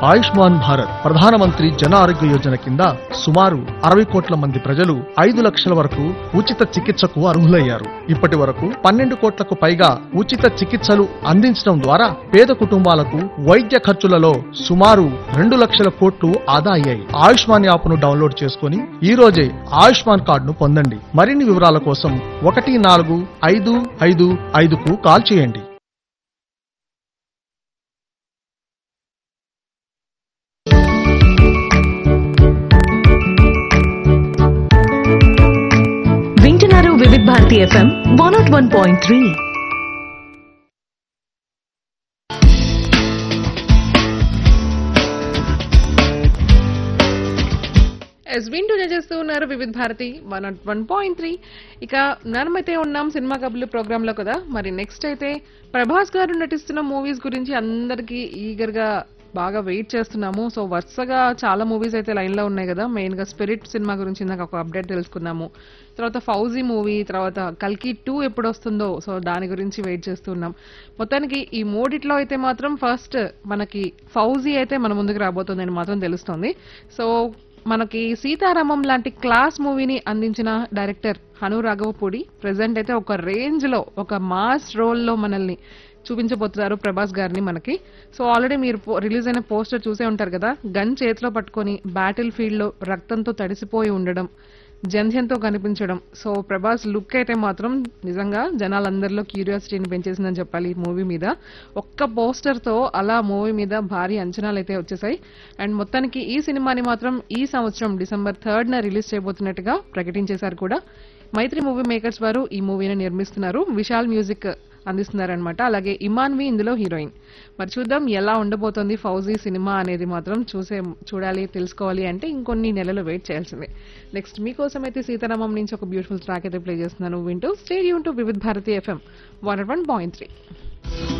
ఆయుష్మాన్ భారత్ ప్రధానమంత్రి జన ఆరోగ్య యోజన కింద సుమారు అరవై కోట్ల మంది ప్రజలు ఐదు లక్షల వరకు ఉచిత చికిత్సకు అర్హులయ్యారు ఇప్పటి వరకు పన్నెండు కోట్లకు పైగా ఉచిత చికిత్సలు అందించడం ద్వారా పేద కుటుంబాలకు వైద్య ఖర్చులలో సుమారు రెండు లక్షల కోట్లు ఆదా అయ్యాయి ఆయుష్మాన్ యాప్ ను డౌన్లోడ్ చేసుకుని ఈ రోజే ఆయుష్మాన్ కార్డును పొందండి మరిన్ని వివరాల కోసం ఒకటి నాలుగు ఐదు ఐదు ఐదుకు కాల్ చేయండి వింటున్నారు Vividh Bharati FM one nought one point three ఎస్ వింటూ చేస్తూ ఉన్నారు Vividh Bharati one one point three ఇక మనమైతే ఉన్నాం సినిమా కబుర్లు ప్రోగ్రామ్ లో కదా మరి నెక్స్ట్ అయితే ప్రభాస్ గారు నటిస్తున్న మూవీస్ గురించి అందరికీ ఈగర్ గా బాగా వెయిట్ చేస్తున్నాము సో వరుసగా చాలా మూవీస్ అయితే లైన్ లో ఉన్నాయి కదా మెయిన్ గా స్పిరిట్ సినిమా గురించి నాకు ఒక అప్డేట్ తెలుసుకున్నాము తర్వాత ఫౌజీ మూవీ తర్వాత కల్కి టూ ఎప్పుడు వస్తుందో సో దాని గురించి వెయిట్ చేస్తున్నాం మొత్తానికి ఈ మూడిట్లో అయితే మాత్రం ఫస్ట్ మనకి ఫౌజీ అయితే మన ముందుకు రాబోతుందని మాత్రం తెలుస్తోంది సో మనకి సీతారామం లాంటి క్లాస్ మూవీని అందించిన డైరెక్టర్ హను రాఘవపూడి ప్రెసెంట్ అయితే ఒక రేంజ్ లో ఒక మాస్ రోల్ లో మనల్ని చూపించబోతున్నారు ప్రభాస్ గారిని మనకి సో ఆల్రెడీ మీరు రిలీజ్ అయిన పోస్టర్ చూసే ఉంటారు కదా గన్ చేతిలో పట్టుకొని బ్యాటిల్ ఫీల్డ్ లో రక్తంతో తడిసిపోయి ఉండడం జంధ్యంతో కనిపించడం సో ప్రభాస్ లుక్ అయితే మాత్రం నిజంగా జనాలందరిలో క్యూరియాసిటీని పెంచేసిందని చెప్పాలి ఈ మూవీ మీద ఒక్క పోస్టర్ తో అలా మూవీ మీద భారీ అంచనాలు అయితే వచ్చేసాయి అండ్ మొత్తానికి ఈ సినిమాని మాత్రం ఈ సంవత్సరం డిసెంబర్ థర్డ్ న రిలీజ్ చేయబోతున్నట్టుగా ప్రకటించేశారు కూడా మైత్రి మూవీ మేకర్స్ వారు ఈ మూవీని నిర్మిస్తున్నారు విశాల్ మ్యూజిక్ అందిస్తున్నారనమాట అలాగే ఇమాన్వి ఇందులో హీరోయిన్ మరి చూద్దాం ఎలా ఉండబోతోంది ఫౌజీ సినిమా అనేది మాత్రం చూసే చూడాలి తెలుసుకోవాలి అంటే ఇంకొన్ని నెలలు వెయిట్ చేయాల్సిందే నెక్స్ట్ మీకోసం అయితే సీతారామం నుంచి ఒక బ్యూటిఫుల్ ట్రాక్ అయితే ప్లే చేస్తున్నాను వింటూ stadium to Vividh Bharati FM one one point three